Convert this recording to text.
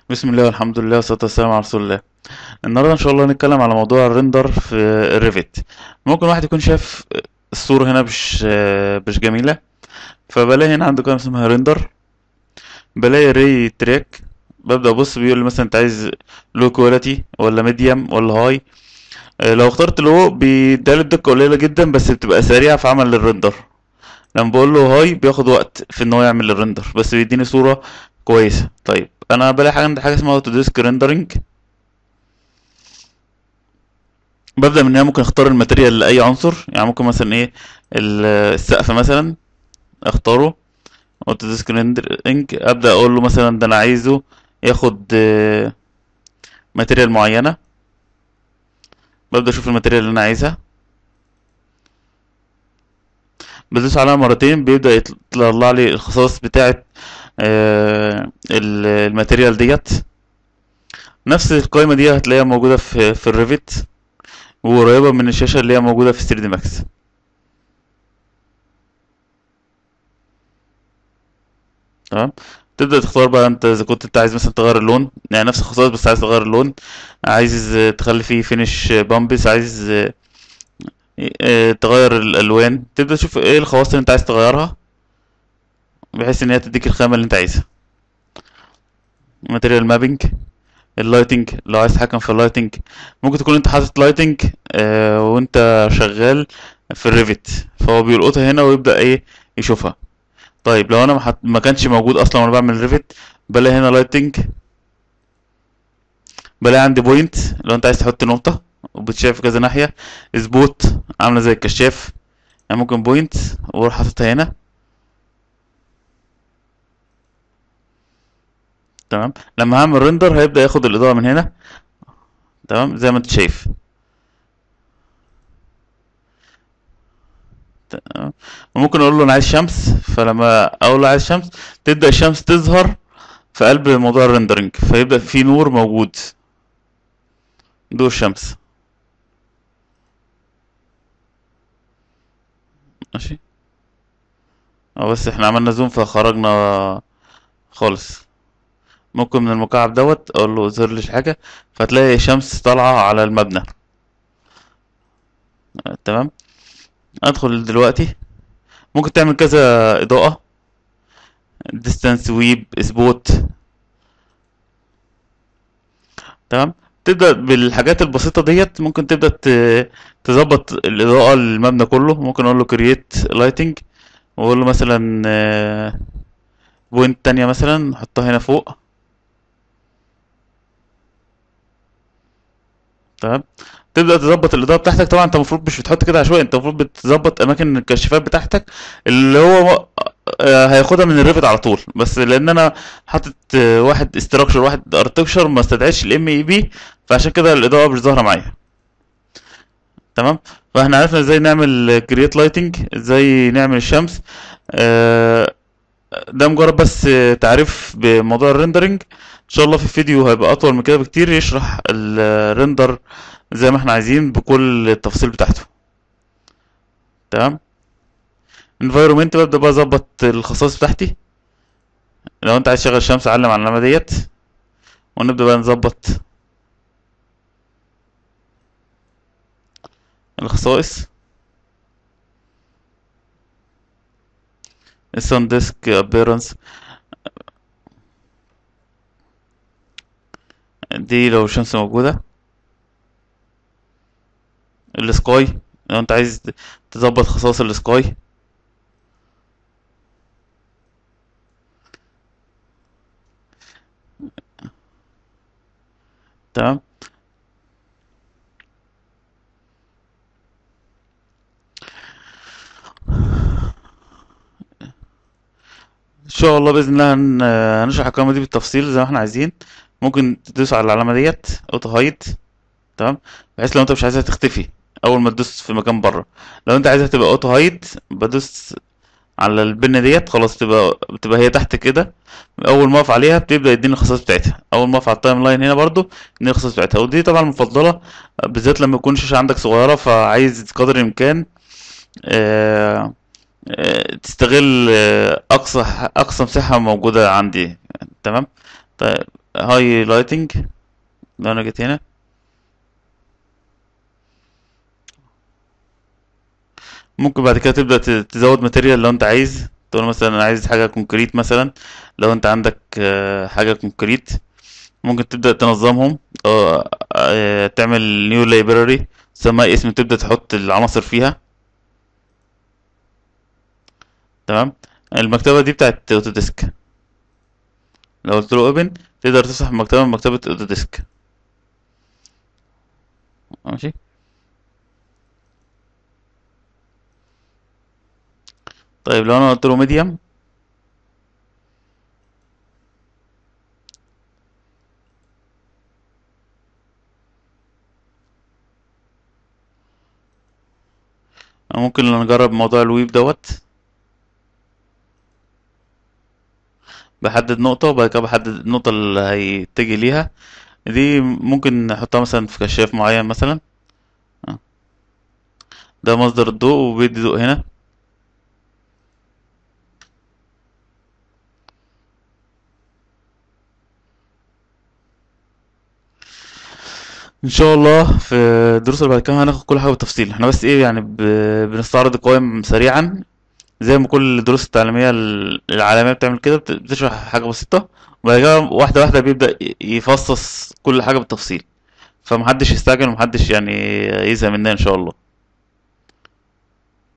بسم الله والحمد لله والصلاة والسلام على رسول الله النهاردة إن شاء الله هنتكلم على موضوع الريندر في الريفت ممكن واحد يكون شايف الصورة هنا مش مش جميلة فبلاقي هنا عنده قائمة اسمها ريندر بلاقي ري تراك ببدأ أبص بيقول لي مثلا أنت عايز لو كواليتي ولا ميديوم ولا هاي لو اخترت لو بيديلي الدقة قليلة جدا بس بتبقى سريعة في عمل الريندر لما بقول له هاي بياخد وقت في ان هو يعمل الريندر بس بيديني صورة كويسة طيب انا بلاقي حاجة عندي حاجة اسمها اوتو ديسك ريندرنج ببدأ من هنا ممكن اختار الماتيريال لأي عنصر يعني ممكن مثلا ايه ال- السقف مثلا اختاره اوتو ديسك ريندرنج ابدأ اقول له مثلا ده انا عايزه ياخد آه، ماتيريال معينة ببدأ اشوف الماتيريال اللي انا عايزها بدوس عليها مرتين بيبدأ يطلع لي الخصائص بتاعة آه، ال- الماتيريال ديت نفس القائمة دي هتلاقيها موجودة في في الريفت وقريبة من الشاشة اللي هي موجودة في 3 دي ماكس تمام تبدأ تختار بقى انت اذا كنت انت عايز مثلا تغير اللون يعني نفس الخصائص بس عايز تغير اللون عايز آه، تخلي فيه فينش بامبس عايز آه، آه، تغير الالوان تبدأ تشوف ايه الخواص اللي انت عايز تغيرها بحيث ان هي تديك الخامة اللي انت عايزها ماتيريال مابينج اللايتنج لو عايز تتحكم في اللايتنج ممكن تكون انت حاطط لايتنج آه وانت شغال في الريفت فهو بيلقطها هنا ويبدأ ايه يشوفها طيب لو انا ما, حط... ما كانش موجود اصلا وانا بعمل ريفت بلاقي هنا لايتنج بلاقي عندي بوينت لو انت عايز تحط نقطة وبتشاف في كذا ناحية سبوت عاملة زي الكشاف يعني ممكن بوينت واروح حاططها هنا تمام لما هعمل ريندر هيبدأ ياخد الإضاءة من هنا تمام زي ما انت شايف تمام وممكن اقول له انا عايز شمس فلما اقول له عايز شمس تبدأ الشمس تظهر في قلب موضوع الريندرنج فيبدأ في نور موجود ضوء الشمس ماشي اه بس احنا عملنا زوم فخرجنا خالص ممكن من المكعب دوت اقول له اظهر لي حاجة فتلاقي شمس طالعة على المبنى آه، تمام ادخل دلوقتي ممكن تعمل كذا اضاءة ديستانس ويب سبوت تمام تبدأ بالحاجات البسيطة ديت ممكن تبدأ ت- تظبط الإضاءة للمبنى كله ممكن أقول له create lighting وأقول له مثلا بوينت تانية مثلا نحطها هنا فوق تمام تبدأ تظبط الإضاءة بتاعتك طبعا أنت المفروض مش بتحط كده عشوائي أنت المفروض بتظبط أماكن الكشافات بتاعتك اللي هو آه، هياخدها من الريفت على طول بس لأن أنا حاطط آه، واحد استراكشر واحد ارتكشر ما استدعيش الام اي بي فعشان كده الإضاءة مش ظاهرة معايا تمام فاحنا عرفنا ازاي نعمل كرييت لايتنج ازاي نعمل الشمس آه، ده مجرد بس آه، تعريف بموضوع الريندرنج ان شاء الله في فيديو هيبقى اطول من كده بكتير يشرح الريندر زي ما احنا عايزين بكل التفاصيل بتاعته تمام environment ببدأ بقى اظبط الخصائص بتاعتي لو انت عايز تشغل شمس علم على العلامة ديت ونبدأ بقى نظبط الخصائص السان ديسك ابيرنس دي لو الشمس موجودة السكاي لو انت عايز تظبط خصائص السكاي تمام ان شاء الله باذن الله هن- هنشرح القائمه دي بالتفصيل زي ما احنا عايزين ممكن تدوس على العلامه ديت اوتو هايد تمام بحيث لو انت مش عايزها تختفي اول ما تدوس في مكان بره لو انت عايزها تبقى اوتو هايد بدوس على البنه ديت خلاص تبقى بتبقى هي تحت كده اول ما اقف عليها بتبدا يديني الخصائص بتاعتها اول ما اقف على التايم لاين هنا برضو يديني الخصائص بتاعتها ودي طبعا مفضله بالذات لما يكون الشاشه عندك صغيره فعايز قدر الامكان آه، آه، تستغل آه، اقصى اقصى مساحه موجوده عندي تمام طيب هاي لايتنج لو انا جيت هنا ممكن بعد كده تبدأ ت- تزود ماتيريال لو انت عايز تقول مثلا انا عايز حاجة كونكريت مثلا لو انت عندك آه، حاجة كونكريت ممكن تبدأ تنظمهم أو آه، تعمل نيو لايبراري تسميها اسم تبدأ تحط العناصر فيها تمام المكتبة دي بتاعت اوتوديسك لو قلت له اوبن تقدر تفتح مكتبة من مكتبة اوتوديسك ماشي طيب لو انا قلت له ميديم ممكن نجرب موضوع الويب دوت بحدد نقطة وبعد كده بحدد النقطة اللي هيتجه ليها دي ممكن نحطها مثلا في كشاف معين مثلا آه. ده مصدر الضوء وبيدي ضوء هنا ان شاء الله في الدروس اللي بعد كده هناخد كل حاجه بالتفصيل احنا بس ايه يعني ب... بنستعرض القوائم سريعا زي ما كل الدروس التعليميه ال- العالميه بتعمل كده بت- بتشرح حاجه بسيطه وبعد كده واحده واحده بيبدا ي- يفصص كل حاجه بالتفصيل فمحدش يستعجل ومحدش يعني يزهق مننا ان شاء الله